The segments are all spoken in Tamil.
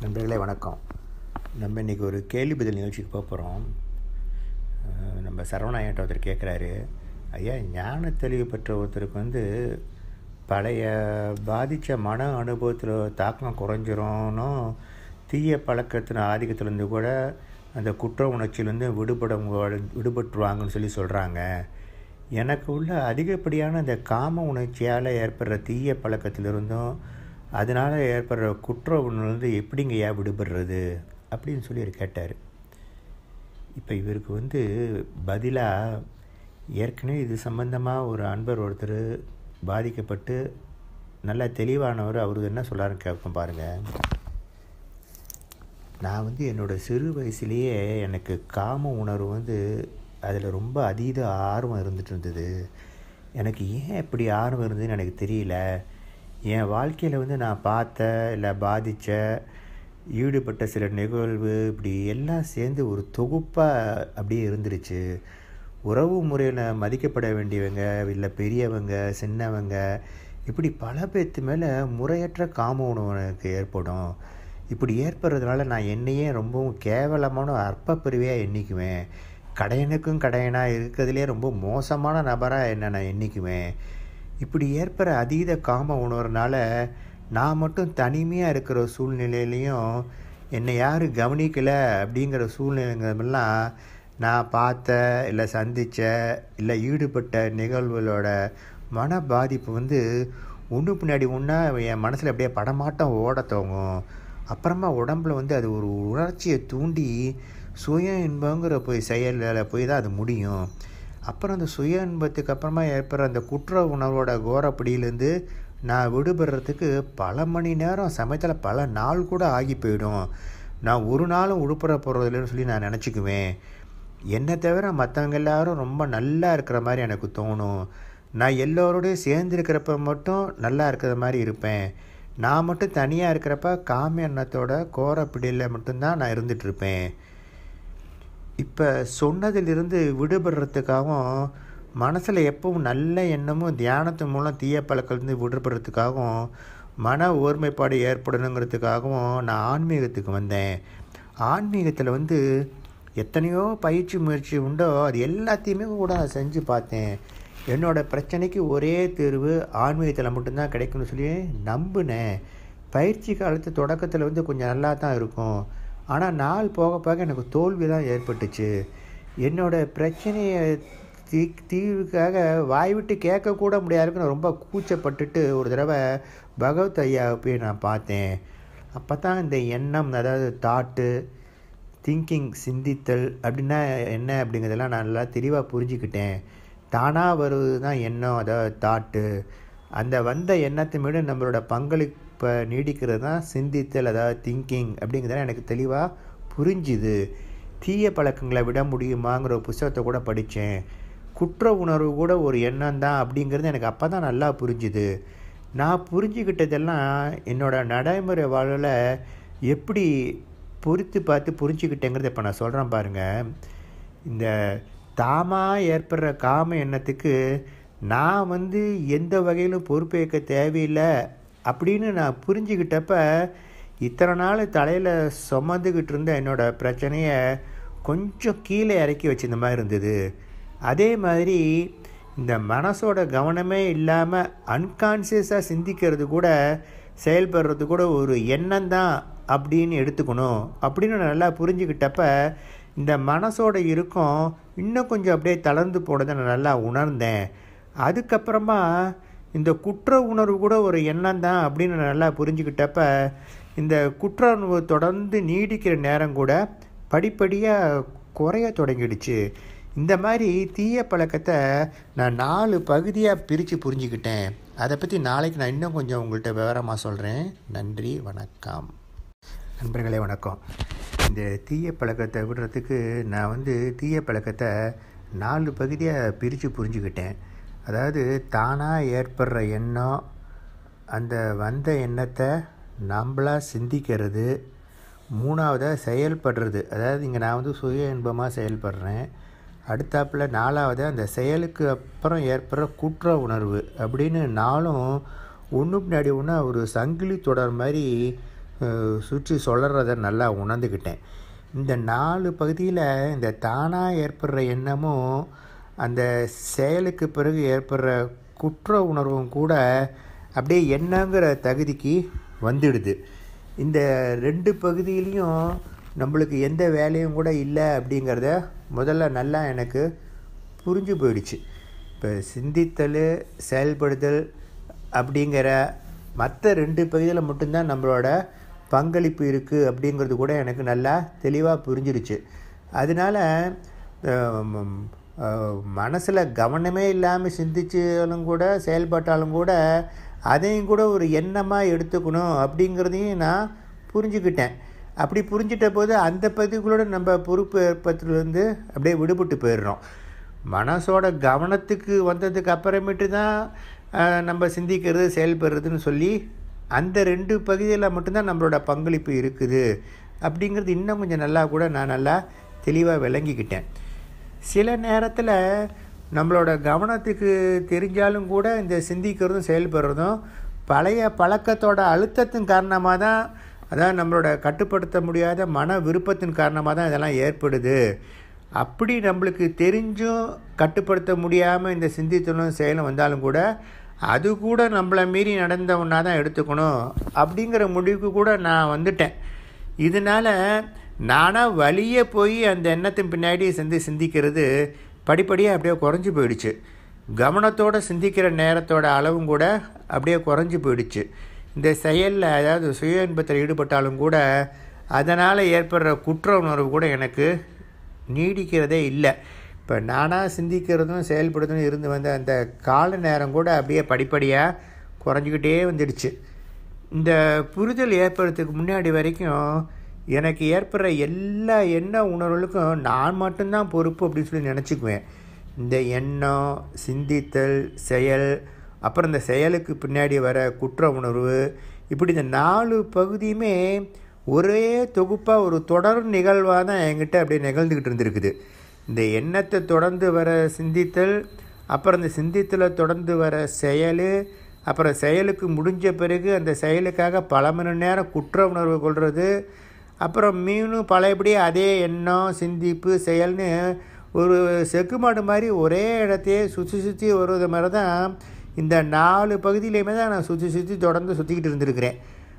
நண்பர்களே வணக்கம் நம்ம இன்றைக்கி ஒரு கேள்வி பதில் நிகழ்ச்சிக்கு போக போகிறோம் நம்ம சரவணாயன்ட்ட ஒருத்தர் கேட்குறாரு ஐயா ஞான தெளிவு பெற்ற ஒருத்தருக்கு வந்து பழைய பாதித்த மன அனுபவத்தில் தாக்கம் குறைஞ்சிரும்னு தீய பழக்கத்தின் ஆதிக்கத்துலேருந்து கூட அந்த குற்ற உணர்ச்சியிலேருந்து விடுபட விடுபட்டுருவாங்கன்னு சொல்லி சொல்கிறாங்க எனக்கு உள்ள அதிகப்படியான அந்த காம உணர்ச்சியால் ஏற்படுற தீய பழக்கத்திலிருந்தும் அதனால் ஏற்படுற குற்ற உணர்வு எப்படிங்க ஏன் விடுபடுறது அப்படின்னு சொல்லி அவர் கேட்டார் இப்போ இவருக்கு வந்து பதிலாக ஏற்கனவே இது சம்பந்தமாக ஒரு அன்பர் ஒருத்தர் பாதிக்கப்பட்டு நல்லா தெளிவானவர் அவர் என்ன சொல்லாருன்னு கேட்போம் பாருங்கள் நான் வந்து என்னோடய சிறு வயசுலேயே எனக்கு காம உணர்வு வந்து அதில் ரொம்ப அதீத ஆர்வம் இருந்துட்டு இருந்தது எனக்கு ஏன் இப்படி ஆர்வம் இருந்ததுன்னு எனக்கு தெரியல என் வாழ்க்கையில் வந்து நான் பார்த்த இல்லை பாதித்த ஈடுபட்ட சில நிகழ்வு இப்படி எல்லாம் சேர்ந்து ஒரு தொகுப்பாக அப்படியே இருந்துருச்சு உறவு முறையில் மதிக்கப்பட வேண்டியவங்க இல்லை பெரியவங்க சின்னவங்க இப்படி பல பேர்த்து மேலே முறையற்ற காம உணவு எனக்கு ஏற்படும் இப்படி ஏற்படுறதுனால நான் என்னையே ரொம்பவும் கேவலமான அற்ப பிரிவையாக எண்ணிக்குவேன் கடையனுக்கும் கடையனாக இருக்கிறதுலே ரொம்ப மோசமான நபராக என்ன நான் எண்ணிக்குவேன் இப்படி ஏற்படுற அதீத காம உணர்வுனால நான் மட்டும் தனிமையாக இருக்கிற சூழ்நிலையிலையும் என்னை யாரும் கவனிக்கலை அப்படிங்கிற சூழ்நிலைங்களெல்லாம் நான் பார்த்த இல்லை சந்தித்த இல்லை ஈடுபட்ட நிகழ்வுகளோட மன பாதிப்பு வந்து ஒன்று பின்னாடி ஒன்றா என் மனசில் அப்படியே படமாட்டம் ஓட தோங்கும் அப்புறமா உடம்புல வந்து அது ஒரு உணர்ச்சியை தூண்டி சுய இன்பங்கிற போய் செயலில் போய் தான் அது முடியும் அப்புறம் அந்த சுய இன்பத்துக்கு அப்புறமா ஏற்படுற அந்த குற்ற உணர்வோட கோரப்பிடியிலேருந்து நான் விடுபடுறதுக்கு பல மணி நேரம் சமயத்தில் பல நாள் கூட ஆகி போயிடும் நான் ஒரு நாளும் உடுப்புற போகிறதில்லன்னு சொல்லி நான் நினச்சிக்குவேன் என்னை தவிர மற்றவங்க எல்லாரும் ரொம்ப நல்லா இருக்கிற மாதிரி எனக்கு தோணும் நான் எல்லோரோடையும் சேர்ந்துருக்கிறப்ப மட்டும் நல்லா இருக்கிற மாதிரி இருப்பேன் நான் மட்டும் தனியாக இருக்கிறப்ப காம எண்ணத்தோட கோரப்பிடியில் மட்டும்தான் நான் இருந்துகிட்ருப்பேன் இப்போ சொன்னதிலிருந்து விடுபடுறதுக்காகவும் மனசில் எப்பவும் நல்ல எண்ணமும் தியானத்து மூலம் தீய பழக்கத்துலேருந்து விடுபடுறதுக்காகவும் மன ஒருமைப்பாடு ஏற்படணுங்கிறதுக்காகவும் நான் ஆன்மீகத்துக்கு வந்தேன் ஆன்மீகத்தில் வந்து எத்தனையோ பயிற்சி முயற்சி உண்டோ அது எல்லாத்தையுமே கூட நான் செஞ்சு பார்த்தேன் என்னோடய பிரச்சனைக்கு ஒரே தீர்வு ஆன்மீகத்தில் மட்டும்தான் கிடைக்கும்னு சொல்லி நம்பினேன் பயிற்சி காலத்து தொடக்கத்தில் வந்து கொஞ்சம் நல்லா தான் இருக்கும் ஆனால் நாள் போக போக எனக்கு தோல்வி தான் ஏற்பட்டுச்சு என்னோடய பிரச்சனையை தீ தீர்வுக்காக வாய் விட்டு கேட்கக்கூட முடியாதுன்னு நான் ரொம்ப கூச்சப்பட்டுட்டு ஒரு தடவை பகவத் ஐயாவை போய் நான் பார்த்தேன் அப்போ தான் இந்த எண்ணம் அதாவது தாட்டு திங்கிங் சிந்தித்தல் அப்படின்னா என்ன அப்படிங்கிறதெல்லாம் நான் நல்லா தெளிவாக புரிஞ்சுக்கிட்டேன் தானாக வருவது தான் எண்ணம் அதாவது தாட்டு அந்த வந்த எண்ணத்தை மீது நம்மளோட பங்களிப்பை நீடிக்கிறது தான் சிந்தித்தல் அதாவது திங்கிங் அப்படிங்கிறத எனக்கு தெளிவாக புரிஞ்சுது தீய பழக்கங்களை விட முடியுமாங்கிற ஒரு புஸ்தகத்தை கூட படித்தேன் குற்ற உணர்வு கூட ஒரு எண்ணம் தான் அப்படிங்கிறது எனக்கு அப்போ தான் நல்லா புரிஞ்சுது நான் புரிஞ்சுக்கிட்டதெல்லாம் என்னோடய நடைமுறை வாழ்வில் எப்படி பொறுத்து பார்த்து புரிஞ்சுக்கிட்டேங்கிறத இப்போ நான் சொல்கிறேன் பாருங்கள் இந்த தாமாக ஏற்படுற காம எண்ணத்துக்கு நான் வந்து எந்த வகையிலும் பொறுப்பேற்க தேவையில்லை அப்படின்னு நான் புரிஞ்சுக்கிட்டப்ப இத்தனை நாள் தலையில் சுமந்துக்கிட்டு இருந்த என்னோடய பிரச்சனையை கொஞ்சம் கீழே இறக்கி வச்சிருந்த மாதிரி இருந்தது அதே மாதிரி இந்த மனசோட கவனமே இல்லாமல் அன்கான்சியஸாக சிந்திக்கிறது கூட செயல்படுறது கூட ஒரு எண்ணம் தான் அப்படின்னு எடுத்துக்கணும் அப்படின்னு நான் நல்லா புரிஞ்சுக்கிட்டப்ப இந்த மனசோட இருக்கும் இன்னும் கொஞ்சம் அப்படியே தளர்ந்து போனதை நான் நல்லா உணர்ந்தேன் அதுக்கப்புறமா இந்த குற்ற உணர்வு கூட ஒரு எண்ணம் தான் அப்படின்னு நான் நல்லா புரிஞ்சுக்கிட்டப்ப இந்த குற்ற உணர்வு தொடர்ந்து நீடிக்கிற நேரம் கூட படிப்படியாக குறைய தொடங்கிடுச்சு இந்த மாதிரி தீய பழக்கத்தை நான் நாலு பகுதியாக பிரித்து புரிஞ்சுக்கிட்டேன் அதை பற்றி நாளைக்கு நான் இன்னும் கொஞ்சம் உங்கள்கிட்ட விவரமாக சொல்கிறேன் நன்றி வணக்கம் நண்பர்களே வணக்கம் இந்த தீய பழக்கத்தை விடுறதுக்கு நான் வந்து தீய பழக்கத்தை நாலு பகுதியாக பிரித்து புரிஞ்சுக்கிட்டேன் அதாவது தானாக ஏற்படுற எண்ணம் அந்த வந்த எண்ணத்தை நம்மளாக சிந்திக்கிறது மூணாவதாக செயல்படுறது அதாவது இங்கே நான் வந்து சுய இன்பமாக செயல்படுறேன் அடுத்தாப்பில் நாலாவது அந்த செயலுக்கு அப்புறம் ஏற்படுற குற்ற உணர்வு அப்படின்னு நாளும் ஒன்று பின்னாடி ஒன்று ஒரு சங்கிலி தொடர் மாதிரி அஹ், சுற்றி சுழறத நல்லா உணர்ந்துக்கிட்டேன் இந்த நாலு பகுதியில் இந்த தானாக ஏற்படுற எண்ணமும் அந்த செயலுக்கு பிறகு ஏற்படுற குற்ற உணர்வும் கூட அப்படியே எண்ணங்கிற தகுதிக்கு வந்துடுது இந்த ரெண்டு பகுதியிலையும் நம்மளுக்கு எந்த வேலையும் கூட இல்லை அப்படிங்கிறத முதல்ல நல்லா எனக்கு புரிஞ்சு போயிடுச்சு இப்போ சிந்தித்தல் செயல்படுதல் அப்படிங்கிற மற்ற ரெண்டு பகுதியில் மட்டும்தான் நம்மளோட பங்களிப்பு இருக்குது அப்படிங்கிறது கூட எனக்கு நல்லா தெளிவாக புரிஞ்சிருச்சு அதனால் மனசில் கவனமே இல்லாமல் சிந்திச்சாலும் கூட செயல்பட்டாலும் கூட அதையும் கூட ஒரு எண்ணமாக எடுத்துக்கணும் அப்படிங்கிறதையும் நான் புரிஞ்சுக்கிட்டேன் அப்படி புரிஞ்சிட்ட போது அந்த பகுதிகளோட நம்ம பொறுப்பு ஏற்பத்திலிருந்து அப்படியே விடுபட்டு போயிடுறோம் மனசோட கவனத்துக்கு வந்ததுக்கு அப்புறமேட்டு தான் அஹ், நம்ம சிந்திக்கிறது செயல்படுறதுன்னு சொல்லி அந்த ரெண்டு பகுதியில் மட்டும்தான் நம்மளோட பங்களிப்பு இருக்குது அப்படிங்கிறது இன்னும் கொஞ்சம் நல்லா கூட நான் நல்லா தெளிவாக விளங்கிக்கிட்டேன் சில நேரத்தில் நம்மளோட கவனத்துக்கு தெரிஞ்சாலும் கூட இந்த சிந்திக்கிறதும் செயல்படுறதும் பழைய பழக்கத்தோட அழுத்தத்தின் காரணமாக தான் அதான் நம்மளோட கட்டுப்படுத்த முடியாத மன விருப்பத்தின் காரணமாக தான் இதெல்லாம் ஏற்படுது அப்படி நம்மளுக்கு தெரிஞ்சும் கட்டுப்படுத்த முடியாமல் இந்த சிந்தித்தலும் செயலும் வந்தாலும் கூட அது கூட நம்மளை மீறி நடந்த ஒன்றா தான் எடுத்துக்கணும் அப்படிங்கிற முடிவுக்கு கூட நான் வந்துட்டேன் இதனால் நானாக வழியே போய் அந்த எண்ணத்தின் பின்னாடி சிந்தி சிந்திக்கிறது படிப்படியாக அப்படியே குறைஞ்சி போயிடுச்சு கவனத்தோடு சிந்திக்கிற நேரத்தோட அளவும் கூட அப்படியே குறைஞ்சி போயிடுச்சு இந்த செயலில் அதாவது சுய இன்பத்தில் ஈடுபட்டாலும் கூட அதனால் ஏற்படுற குற்ற உணர்வு கூட எனக்கு நீடிக்கிறதே இல்லை இப்போ நானாக சிந்திக்கிறதும் செயல்படுறதும் இருந்து வந்த அந்த கால நேரம் கூட அப்படியே படிப்படியாக குறைஞ்சிக்கிட்டே வந்துடுச்சு இந்த புரிதல் ஏற்படுறதுக்கு முன்னாடி வரைக்கும் எனக்கு ஏற்படுற எல்லா எண்ண உணர்வுகளுக்கும் நான் மட்டும்தான் பொறுப்பு அப்படின்னு சொல்லி நினச்சிக்குவேன் இந்த எண்ணம் சிந்தித்தல் செயல் அப்புறம் இந்த செயலுக்கு பின்னாடி வர குற்ற உணர்வு இப்படி இந்த நாலு பகுதியுமே ஒரே தொகுப்பாக ஒரு தொடர் நிகழ்வாக தான் என்கிட்ட அப்படியே நிகழ்ந்துக்கிட்டு இருந்திருக்குது இந்த எண்ணத்தை தொடர்ந்து வர சிந்தித்தல் அப்புறம் இந்த சிந்தித்தில் தொடர்ந்து வர செயல் அப்புறம் செயலுக்கு முடிஞ்ச பிறகு அந்த செயலுக்காக பல மணி நேரம் குற்ற உணர்வு கொள்வது அப்புறம் மீண்டும் பழையபடியே அதே எண்ணம் சிந்திப்பு செயல்னு ஒரு செக்குமாடு மாதிரி ஒரே இடத்தையே சுற்றி சுற்றி வருவது மாதிரி தான் இந்த நாலு பகுதியிலையுமே தான் நான் சுற்றி சுற்றி தொடர்ந்து சுற்றிக்கிட்டு இருந்திருக்கிறேன்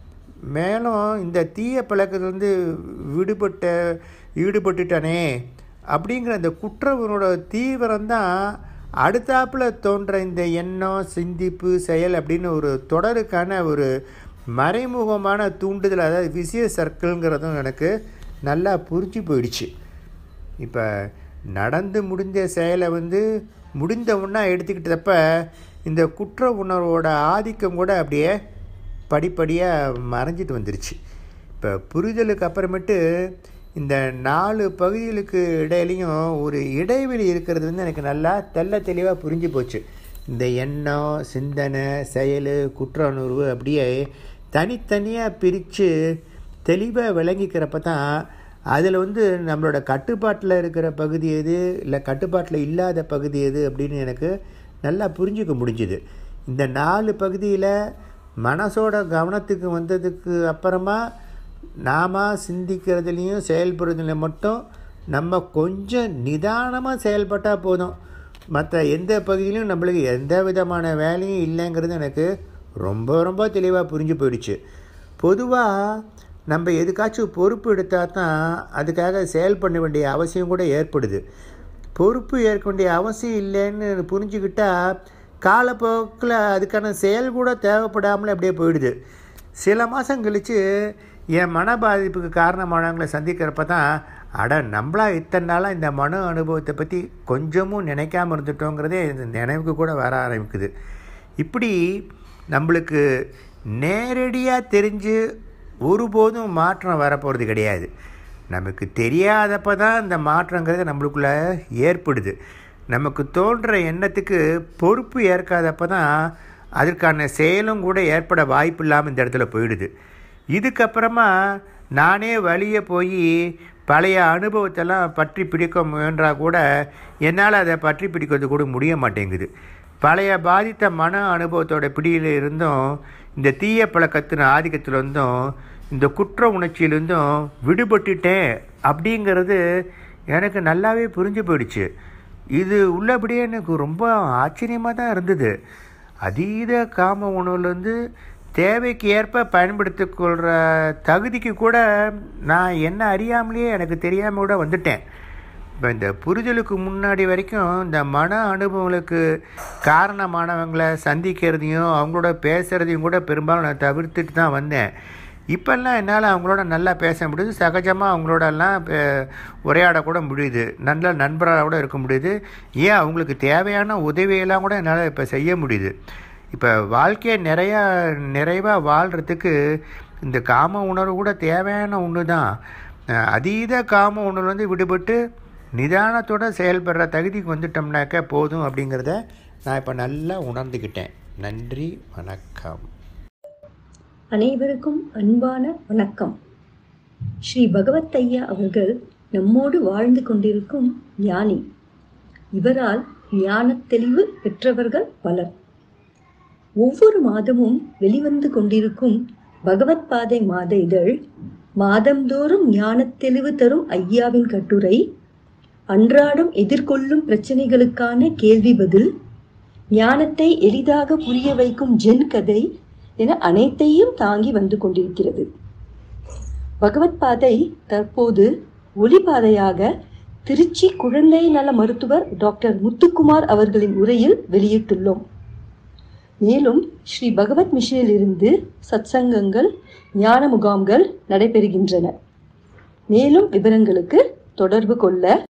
மேலும் இந்த தீய பழக்கத்திலிருந்து விடுபட்ட ஈடுபட்டுட்டானே அப்படிங்கிற அந்த குற்றவனோட தீவிரம் தான் அடுத்தாப்பில் தோன்ற இந்த எண்ணம் சிந்திப்பு செயல் அப்படின்னு ஒரு தொடருக்கான ஒரு மறைமுகமான தூண்டுதல் அதாவது விசிய சர்க்கிள்ங்கிறதும் எனக்கு நல்லா புரிஞ்சு போயிடுச்சு இப்போ நடந்து முடிஞ்ச செயலை வந்து முடிந்த ஒன்றா எடுத்துக்கிட்டப்ப இந்த குற்ற உணர்வோட ஆதிக்கம் கூட அப்படியே படிப்படியாக மறைஞ்சிட்டு வந்துருச்சு இப்போ புரிதலுக்கு அப்புறமேட்டு இந்த நாலு பகுதிகளுக்கு இடையிலையும் ஒரு இடைவெளி இருக்கிறது வந்து எனக்கு நல்லா தெள்ள தெளிவாக புரிஞ்சு போச்சு இந்த எண்ணம் சிந்தனை செயல் குற்ற உணர்வு அப்படியே தனித்தனியாக பிரித்து தெளிவாக விளங்கிக்கிறப்ப தான் அதில் வந்து நம்மளோட கட்டுப்பாட்டில் இருக்கிற பகுதி எது இல்லை கட்டுப்பாட்டில் இல்லாத பகுதி எது அப்படின்னு எனக்கு நல்லா புரிஞ்சுக்க முடிஞ்சுது இந்த நாலு பகுதியில் மனசோட கவனத்துக்கு வந்ததுக்கு அப்புறமா நாம சிந்திக்கிறதுலையும் செயல்படுறதுலையும் மட்டும் நம்ம கொஞ்சம் நிதானமாக செயல்பட்டால் போதும் மற்ற எந்த பகுதியிலும் நம்மளுக்கு எந்த விதமான வேலையும் இல்லைங்கிறது எனக்கு ரொம்ப ரொம்ப தெளிவாக புரிஞ்சு போயிடுச்சு பொதுவாக நம்ம எதுக்காச்சும் பொறுப்பு எடுத்தால் தான் அதுக்காக செயல் பண்ண வேண்டிய அவசியம் கூட ஏற்படுது பொறுப்பு ஏற்க வேண்டிய அவசியம் இல்லைன்னு புரிஞ்சுக்கிட்டா காலப்போக்கில் அதுக்கான செயல் கூட தேவைப்படாமலே அப்படியே போயிடுது சில மாதம் கழித்து என் மன பாதிப்புக்கு காரணமானவங்களை சந்திக்கிறப்ப தான் அட நம்மளா இத்தனை நாளாக இந்த மன அனுபவத்தை பற்றி கொஞ்சமும் நினைக்காம இருந்துட்டோங்கிறதே இந்த நினைவுக்கு கூட வர ஆரம்பிக்குது இப்படி நம்மளுக்கு நேரடியாக தெரிஞ்சு ஒருபோதும் மாற்றம் வரப்போகிறது கிடையாது நமக்கு தெரியாதப்ப தான் இந்த மாற்றங்கிறது நம்மளுக்குள்ளே ஏற்படுது நமக்கு தோன்ற எண்ணத்துக்கு பொறுப்பு ஏற்காதப்ப தான் அதற்கான செயலும் கூட ஏற்பட வாய்ப்பு இல்லாமல் இந்த இடத்துல போயிடுது இதுக்கப்புறமா நானே வழியே போய் பழைய அனுபவத்தெல்லாம் பற்றி பிடிக்க முயன்றால் கூட என்னால் அதை பற்றி பிடிக்கிறது கூட முடிய மாட்டேங்குது பழைய பாதித்த மன அனுபவத்தோட பிடியில் இருந்தும் இந்த தீய பழக்கத்தின் ஆதிக்கத்தில் இருந்தும் இந்த குற்ற உணர்ச்சியிலேருந்தும் விடுபட்டுட்டேன் அப்படிங்கிறது எனக்கு நல்லாவே புரிஞ்சு போயிடுச்சு இது உள்ளபடியே எனக்கு ரொம்ப ஆச்சரியமாக தான் இருந்தது அதீத காம உணவுலேருந்து தேவைக்கு ஏற்ப பயன்படுத்திக் கொள்கிற தகுதிக்கு கூட நான் என்ன அறியாமலேயே எனக்கு தெரியாமல் கூட வந்துட்டேன் இப்போ இந்த புரிதலுக்கு முன்னாடி வரைக்கும் இந்த மன அனுபவங்களுக்கு காரணமானவங்களை சந்திக்கிறதையும் அவங்களோட பேசுகிறதையும் கூட பெரும்பாலும் நான் தவிர்த்துட்டு தான் வந்தேன் இப்போல்லாம் என்னால் அவங்களோட நல்லா பேச முடியுது சகஜமாக அவங்களோடலாம் பே- உரையாடக்கூட முடியுது நல்ல நண்பராக கூட இருக்க முடியுது ஏன் அவங்களுக்கு தேவையான உதவியெல்லாம் கூட என்னால் இப்போ செய்ய முடியுது இப்போ வாழ்க்கையை நிறையா நிறைவாக வாழ்கிறதுக்கு இந்த காம உணர்வு கூட தேவையான ஒன்று தான் அஹ் அதீத காம உணர்வுலேருந்து விடுபட்டு நிதானத்தோட செயல்படுற தகுதிக்கு வந்துட்டோம்னாக்க போதும் அப்படிங்கிறத நான் இப்போ நல்லா உணர்ந்துக்கிட்டேன் நன்றி வணக்கம் அனைவருக்கும் அன்பான வணக்கம் ஸ்ரீ பகவத் ஐயா அவர்கள் நம்மோடு வாழ்ந்து கொண்டிருக்கும் ஞானி இவரால் ஞானத் தெளிவு பெற்றவர்கள் பலர் ஒவ்வொரு மாதமும் வெளிவந்து கொண்டிருக்கும் பகவத் பாதை மாத இதழ் மாதந்தோறும் ஞானத் தெளிவு தரும் ஐயாவின் கட்டுரை அன்றாடம் எதிர்கொள்ளும் பிரச்சனைகளுக்கான கேள்வி பதில் ஞானத்தை எளிதாக புரிய வைக்கும் ஜென் கதை என அனைத்தையும் தாங்கி வந்து கொண்டிருக்கிறது பகவத் பாதை தற்போது ஒளிபாதையாக திருச்சி குழந்தை நல மருத்துவர் டாக்டர் முத்துக்குமார் அவர்களின் உரையில் வெளியிட்டுள்ளோம் மேலும் ஸ்ரீ பகவத் மிஷனில் இருந்து சத்சங்கங்கள் ஞான முகாம்கள் நடைபெறுகின்றன மேலும் விவரங்களுக்கு தொடர்பு கொள்ள